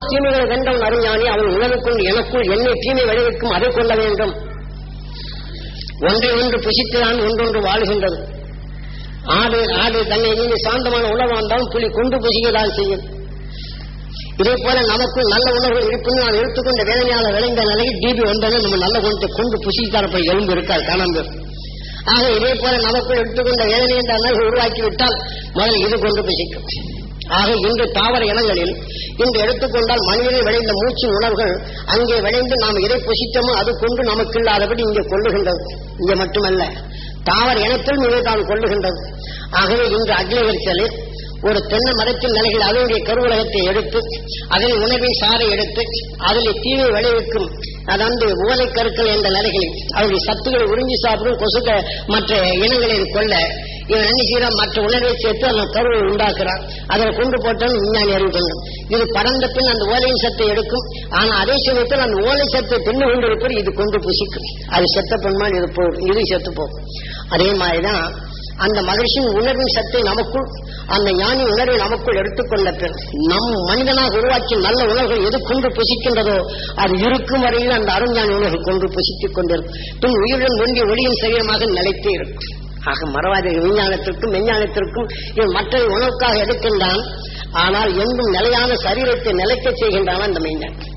தீமைகளை வென்றவன் அறிஞானி அவன் உணவுக்குள் எனக்குள் என்னை தீமை விளைவிக்கும் அதை கொள்ள வேண்டும் ஒன்றை ஒன்று புசித்துதான் ஒன்றொன்று வாழுகின்றது ஆடு ஆடு தன்னை நீங்க சாந்தமான உணவாண்டாலும் புலி கொண்டு புசிக்கதான் செய்யும் இதே போல நமக்குள் நல்ல உணர்வுகள் இருக்குன்னு நான் எடுத்துக்கொண்ட வேதனையால விளைந்த நிலையில் டிபி வந்தோடனே நம்ம நல்ல குணத்தை கொண்டு புசித்தார போய் எலும்பு இருக்காது காணாம ஆக இதே போல நமக்குள் எடுத்துக்கொண்ட வேதனை என்ற அனல் உருவாக்கி விட்டால் முதல் இது கொண்டு புசிக்கும் ஆக இன்று தாவர இனங்களில் இன்று எடுத்துக்கொண்டால் மனிதனை விளைந்த மூச்சு உணர்வுகள் அங்கே விளைந்து நாம் எதை புசித்தோமோ அது கொண்டு நமக்கு இல்லாதபடி இங்கே கொள்ளுகின்றது இங்கே மட்டுமல்ல தாவர இனத்தில் இதை தான் கொள்ளுகின்றது ஆகவே இன்று அக்னிவரிசலில் ஒரு தென்னை மரத்தின் நிலைகள் அதனுடைய கருவுலகத்தை எடுத்து அதில் உணவின் சாறை எடுத்து அதில் தீவை விளைவிக்கும் அதாவது ஓலை கருக்கள் என்ற நிலைகளில் அவருடைய சத்துக்களை உறிஞ்சி சாப்பிடும் கொசுக்க மற்ற இனங்களில் கொள்ள இவன் என்ன செய்யறான் மற்ற உணர்வை சேர்த்து அந்த கருவை உண்டாக்குறான் அதில் கொண்டு போட்டான் விஞ்ஞானி அறிவிக்கணும் இது பறந்த பின் அந்த ஓலையின் சத்தை எடுக்கும் ஆனா அதே சமயத்தில் அந்த ஓலை சத்தை பின்னு கொண்டு இருப்பது இது கொண்டு புசிக்கும் அது செத்த பெண்மான் இது போகும் இது செத்து போகும் அதே மாதிரிதான் அந்த மகிழ்ச்சியின் உணர்வின் சத்தை நமக்குள் அந்த ஞானி உணர்வை நமக்குள் எடுத்துக்கொண்ட பின் நம் மனிதனாக உருவாக்கி நல்ல உணர்வுகள் எது கொண்டு புசிக்கின்றதோ அது இருக்கும் வரையில் அந்த அருஞானி உணர்வு கொண்டு புசித்துக் கொண்டிருக்கும் பின் உயிருடன் ஒன்றி ஒளியின் சரீரமாக நிலைத்தே இருக்கும் ஆக மறவாத விஞ்ஞானத்திற்கும் மெஞ்ஞானத்திற்கும் இவன் மற்ற உணவுக்காக எடுக்கின்றான் ஆனால் எங்கும் நிலையான சரீரத்தை நிலைக்கச் செய்கின்றான் அந்த மெய்ஞான்